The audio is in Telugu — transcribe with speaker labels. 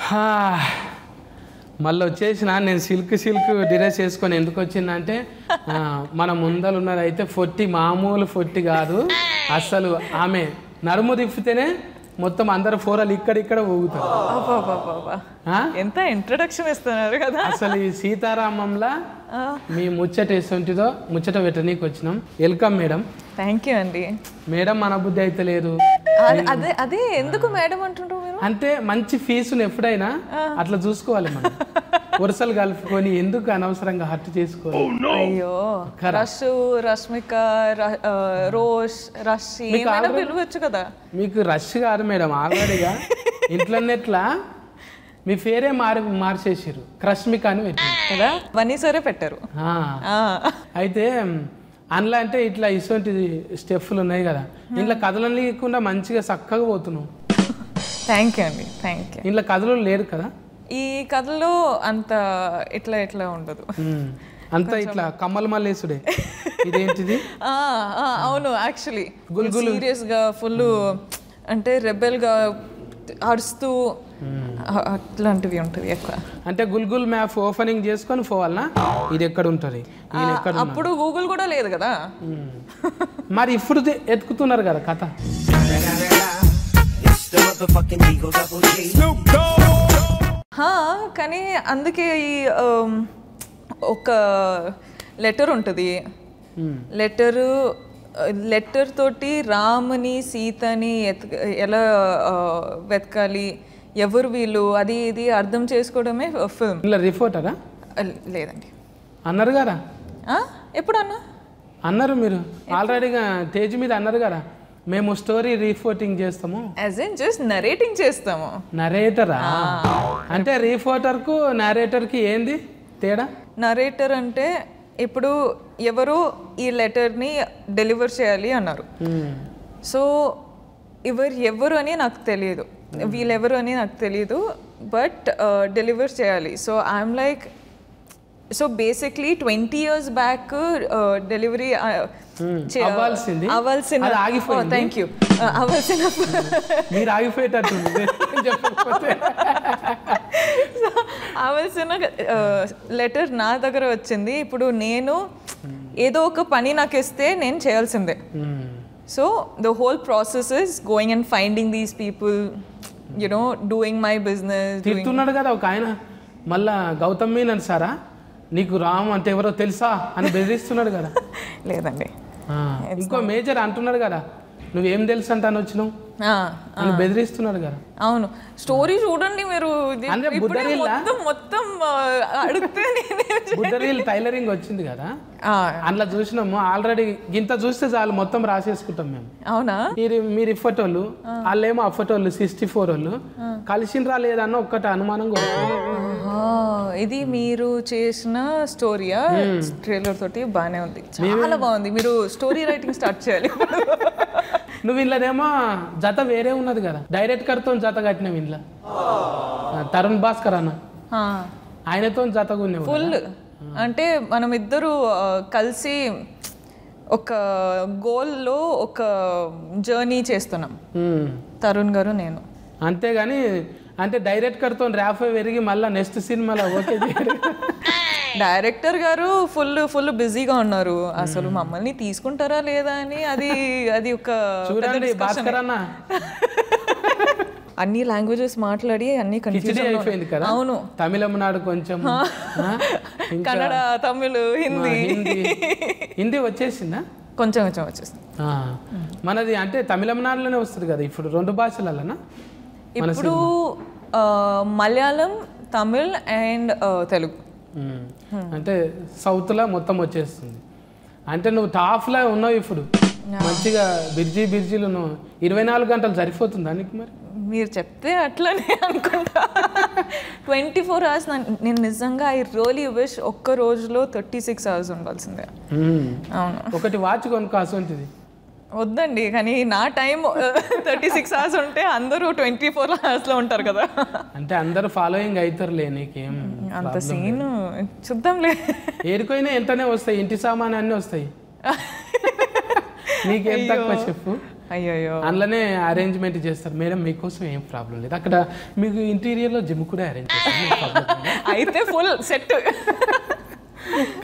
Speaker 1: హా. మళ్ళీ వచ్చేసిన నేను సిల్క్ సిల్క్ డ్రెస్ వేసుకొని ఎందుకు వచ్చిందంటే అంటే మన ముందలు ఉన్నది అయితే ఫొట్టి మామూలు ఫొట్టి కాదు అస్సలు ఆమె నడుము తిప్పితేనే మొత్తం అందరు ఫోరలు ఇక్కడిక్కడ ఊగుతారు
Speaker 2: అబ్బబ్బబ్బబ్బా.
Speaker 1: ఆ?
Speaker 2: ఎంత ఇంట్రడక్షన్ ఇస్తున్నారు కదా
Speaker 1: అసలు ఈ సీతారామంలా మీ ముచ్చట ఎటువంటిదో ముచ్చట పెట్టనీకి వచ్చినాం వెల్కమ్ మేడం
Speaker 2: థ్యాంక్ యూ అండి
Speaker 1: మేడం మన బుద్ధి అయితే లేదు
Speaker 2: అదే- అదే అదే ఎందుకు మేడం అంటుండ్రు మీరు
Speaker 1: అంటే మంచి ఫీజును ఎప్పుడైనా అట్లా చూసుకోవాలి మనం వరుసలు కలుపుకొని ఎందుకు అనవసరంగా హర్ట్ చేసుకోవాలి
Speaker 2: అయ్యో రష్ రష్మిక ర- ఆ, రోష్ రష్ ఏమైనా పిలవచ్చు కదా
Speaker 1: మీకు రష్ కాదు మేడం ఆల్రెడీగా ఇంట్లోనేట్లా మీ పేరే మారి మార్చేసారు క్రష్మిక అని పెట్టారు
Speaker 2: కదా వన్నీ సరే పెట్టారు
Speaker 1: ఆ.
Speaker 2: ఆ.
Speaker 1: అయితే అందులో అంటే ఇట్లా ఇటువంటి స్టెప్పులు ఉన్నాయి కదా ఇంట్లో కథలు లేకుండా మంచిగా చక్కగా పోతున్నావు
Speaker 2: థ్యాంక్ యూ అండి థ్యాంక్ యూ
Speaker 1: ఇంట్లో కథలు లేరు కదా
Speaker 2: ఈ కథలో అంత ఇట్లా ఇట్లా ఉండదు
Speaker 1: ఉమ్. అంతా ఇట్లా కమ్మల మల్లేసుడే ఇదేంటిది
Speaker 2: ఆ, ఆ, అవును యాక్చువల్లీ సీరియస్ గా ఫుల్ అంటే రెబెల్ గా అరుస్తూ ఆ- అట్లాంటివి ఉంటుంది ఎక్కువ
Speaker 1: అంటే గుల్గుల్ మ్యాప్ ఓపెనింగ్ చేసుకొని పోవాలనా ఇది ఎక్కడ ఉంటుంది ఈయన ఎక్కడ ఉన్నాడు?
Speaker 2: అప్పుడు గూగుల్ కూడా లేదు కదా
Speaker 1: ఉమ్. మరి ఇప్పుడు ది- ఎత్తుకుతున్నారు కదా కథ
Speaker 2: హా, కానీ అందుకే ఈ um, ఒక లెటర్ ఉంటుంది
Speaker 1: ఉమ్.
Speaker 2: లెటరు లెటర్ తోటి రాముని సీతని ఎత్ ఎలా ఆ, వెతకాలి ఎవరు వీళ్ళు అది ఇది అర్థం చేసుకోవడమే ఫిల్మ్
Speaker 1: ఇలా రిపోర్టరా
Speaker 2: లేదండి
Speaker 1: అన్నారు కదా
Speaker 2: ఆ? ఎప్పుడన్నా
Speaker 1: అన్నారు మీరు ఆల్రెడీగా స్టేజ్ మీద అన్నారు కదా మేము స్టోరీ రిపోర్టింగ్ చేస్తాము
Speaker 2: యాజ్ ఇన్ జస్ట్ నరేటింగ్ చేస్తాము
Speaker 1: నరేటరా అంటే రిపోర్టర్కు నరేటర్కి ఏంది తేడా
Speaker 2: నరేటర్ అంటే ఇప్పుడు ఎవరు ఈ లెటర్ని డెలివర్ చేయాలి అన్నారు
Speaker 1: ఉమ్.
Speaker 2: సో ఎవరు ఎవరు అని నాకు తెలియదు వీళ్ళెవరు అని నాకు తెలియదు బట్ డెలివర్ చేయాలి so I'm like so basically twenty years back delivery
Speaker 1: అవ్వాల్సింది.
Speaker 2: అవ్వాల్సిన
Speaker 1: అది ఆగిపోయింది.
Speaker 2: థ్యాంక్ యూ అవ్వాల్సిన
Speaker 1: మీరు ఆగిపోయేటట్టుంది చెప్పకపోతే
Speaker 2: అవ్వాల్సిన లెటర్ నా దగ్గర వచ్చింది ఇప్పుడు నేను ఏదో ఒక పని నాకు ఇస్తే నేను చేయాల్సిందే
Speaker 1: um.
Speaker 2: So the whole process is going and finding these people you know doing my business
Speaker 1: తిడుతున్నాడు కదా ఒక ఆయన మళ్ళా గౌతమ్ మీనన్ సారా నీకు రామ్ అంటే ఎవరో తెలుసా అని బెదిరిస్తున్నాడు కదా
Speaker 2: లేదండి
Speaker 1: ఆ, ఇంకో మేజర్ అంటున్నాడు కదా నువ్వేం తెలుసు అంటాను వచ్చినావు
Speaker 2: ఆ,
Speaker 1: అని బెదిరిస్తున్నాడు కదా
Speaker 2: అవును స్టోరీ చూడండి మీరు ఇది
Speaker 1: అంటే
Speaker 2: ఇప్పుడే
Speaker 1: బుద్ధరిల్లా?
Speaker 2: మొత్తం మొత్తం ఆ, అడిగితే నేనే
Speaker 1: బుద్ధరీల్ టైలరింగ్ వచ్చింది కదా
Speaker 2: ఆ,
Speaker 1: అందులో చూసినాము ఆల్రెడీ గింత చూస్తే చాలు మొత్తం రాసేసుకుంటాం మేము
Speaker 2: అవునా
Speaker 1: మీరు మీరు ఇఫోటోళ్ళు వాళ్ళేమో అఫోటోళ్ళు సిక్స్టీ ఫోర్ వాళ్ళు కలిసిండ్రా లేదన్న ఒక్కటి అనుమానం కొడుతుంది
Speaker 2: ఆహా, ఇది మీరు చేసిన స్టోరీయా ట్రైలర్ తోటి బాగానే ఉంది చాలా బాగుంది మీరు స్టోరీ రైటింగ్ స్టార్ట్ చేయాలి
Speaker 1: నువ్వు ఇంట్లోనేమో జత వేరే ఉన్నది కదా డైరెక్ట్ కర్తో జత కట్టినావు ఇంట్లో ఆ, తరుణ్ భాస్కర్ అన్న
Speaker 2: ఆ,
Speaker 1: ఆయనతో జత కొన్నావు
Speaker 2: ఫుల్ అంటే మనం ఇద్దరు ఆ, కలిసి ఒక గోల్లో ఒక జర్నీ చేస్తున్నాం
Speaker 1: ఉమ్.
Speaker 2: తరుణ్ గారు నేను
Speaker 1: అంతేగాని అంటే డైరెక్ట్ కర్తో ర్యాఫ్ పెరిగి మళ్ళీ నెక్స్ట్ సినిమాలో ఓకే చేయడు
Speaker 2: డైరెక్టర్ గారు ఫుల్ ఫుల్ బిజీగా ఉన్నారు అసలు మమ్మల్ని తీసుకుంటారా లేదా అని అది అది ఒక పెద్ద
Speaker 1: చూడండి
Speaker 2: discussion.
Speaker 1: భాస్కర్ అన్న
Speaker 2: అన్ని లాంగ్వేజెస్ మాట్లాడి అన్ని
Speaker 1: కిచిడి
Speaker 2: కన్ఫ్యూజన్
Speaker 1: అయిపోయింది కదా
Speaker 2: అవును
Speaker 1: తమిళనాడు కొంచెం ఆ? ఇంకా
Speaker 2: కన్నడ తమిళ్ హిందీ
Speaker 1: హిందీ హిందీ వచ్చేసిందా
Speaker 2: కొంచెం కొంచెం వచ్చేస్తుంది
Speaker 1: ఆ. మనది అంటే తమిళనాడులోనే వస్తుంది కదా ఇప్పుడు రెండు భాషలలోనా
Speaker 2: ఇప్పుడు ఆ, మలయాళం తమిళ్ అండ్ తెలుగు
Speaker 1: ఉమ్. అంటే సౌత్లో మొత్తం వచ్చేస్తుంది అంటే నువ్వు టాప్లో ఉన్నావు ఇప్పుడు మంచిగా బిర్జీ బిర్జీలు ఉన్నావు ఇరవై నాలుగు గంటలు సరిపోతుందా నీకు మరి
Speaker 2: మీరు చెప్తే అట్లనే అనుకుంటా ట్వంటీ ఫోర్ అవర్స్ నేను నిజంగా ఐ రియలీ విష్ ఒక్క రోజులో థర్టీ సిక్స్ అవర్స్ ఉండాల్సిందే
Speaker 1: ఉమ్.
Speaker 2: అవును
Speaker 1: ఒకటి వాచ్ కొనుక్కో అసొంటిది
Speaker 2: వద్దండి కానీ నా టైం థర్టీ సిక్స్ అవర్స్ ఉంటే అందరూ ట్వంటీ ఫోర్ అవర్స్లో ఉంటారు కదా
Speaker 1: అంటే అందరు ఫాలోయింగ్ అవుతారులే నీకేం
Speaker 2: అంత సీన్ చూద్దాంలే
Speaker 1: ఏరుకోయినా ఎంతనే వస్తాయి ఇంటి సామాన్ అన్నీ వస్తాయి నీకేం తక్కువ చెప్పు
Speaker 2: అయ్యయ్యో
Speaker 1: అందులోనే అరేంజ్మెంట్ చేస్తారు మేడం మీకోసం ఏం ప్రాబ్లం లేదు అక్కడ మీకు ఇంటీరియర్లో జిమ్ కూడా అరేంజ్ చేస్తారు
Speaker 2: అయితే ఫుల్ సెట్